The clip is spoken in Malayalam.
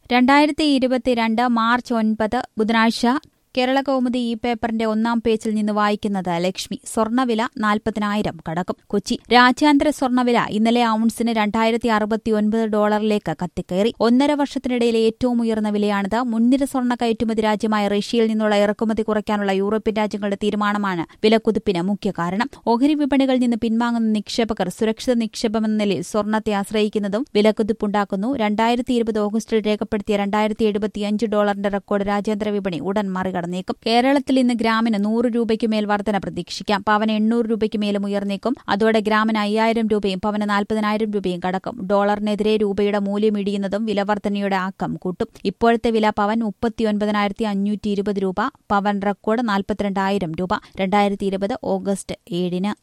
രണ്ടായിരത്തി ഇരുപത്തിരണ്ട് മാർച്ച് ഒൻപത് ബുധനാഴ്ച കേരള കൗമുദി ഈ പേപ്പറിന്റെ ഒന്നാം പേജിൽ നിന്ന് വായിക്കുന്നത് ലക്ഷ്മി സ്വർണ്ണവില നാൽപ്പതിനായിരം കടക്കും കൊച്ചി രാജ്യാന്തര സ്വർണ്ണവില ഇന്നലെ ഔൺസിന് രണ്ടായിരത്തി അറുപത്തിയൊൻപത് ഡോളറിലേക്ക് കത്തിക്കയറി ഒന്നര വർഷത്തിനിടയിലെ ഏറ്റവും ഉയർന്ന വിലയാണിത് മുൻനിര സ്വർണ്ണ കയറ്റുമതി രാജ്യമായ റഷ്യയിൽ നിന്നുള്ള ഇറക്കുമതി കുറയ്ക്കാനുള്ള യൂറോപ്യൻ രാജ്യങ്ങളുടെ തീരുമാനമാണ് വിലക്കുതിപ്പിന് മുഖ്യ കാരണം ഓഹരി വിപണികളിൽ നിന്ന് പിൻവാങ്ങുന്ന നിക്ഷേപകർ സുരക്ഷിത നിക്ഷേപമെന്ന നിലയിൽ സ്വർണ്ണത്തെ ആശ്രയിക്കുന്നതും വിലക്കുതിപ്പുണ്ടാക്കുന്നു രണ്ടായിരത്തി ഇരുപത് ഓഗസ്റ്റിൽ രേഖപ്പെടുത്തിയ രണ്ടായിരത്തി എഴുപത്തിയഞ്ച് ഡോളറിന്റെ റെക്കോർഡ് രാജ്യാന്തര വിപണി ഉടൻ മറികടന്നു കടന്നേക്കും കേരളത്തിൽ ഇന്ന് ഗ്രാമിന് നൂറ് രൂപയ്ക്ക് മേൽ വർധന പ്രതീക്ഷിക്കാം പവന് എണ്ണൂറ് രൂപയ്ക്ക് മേലും ഉയർന്നേക്കും അതോടെ ഗ്രാമിന് അയ്യായിരം രൂപയും പവന് നാൽപ്പതിനായിരം രൂപയും കടക്കും ഡോളറിനെതിരെ രൂപയുടെ മൂല്യം ഇടിയുന്നതും വിലവർധനയുടെ ആക്കം കൂട്ടും ഇപ്പോഴത്തെ വില പവൻ മുപ്പത്തിയൊൻപതിനായിരത്തി അഞ്ഞൂറ്റി ഇരുപത് രൂപ പവൻ റെക്കോർഡ് നാൽപ്പത്തിരണ്ടായിരം രൂപ രണ്ടായിരത്തി ഇരുപത് ഓഗസ്റ്റ് ഏഴിന്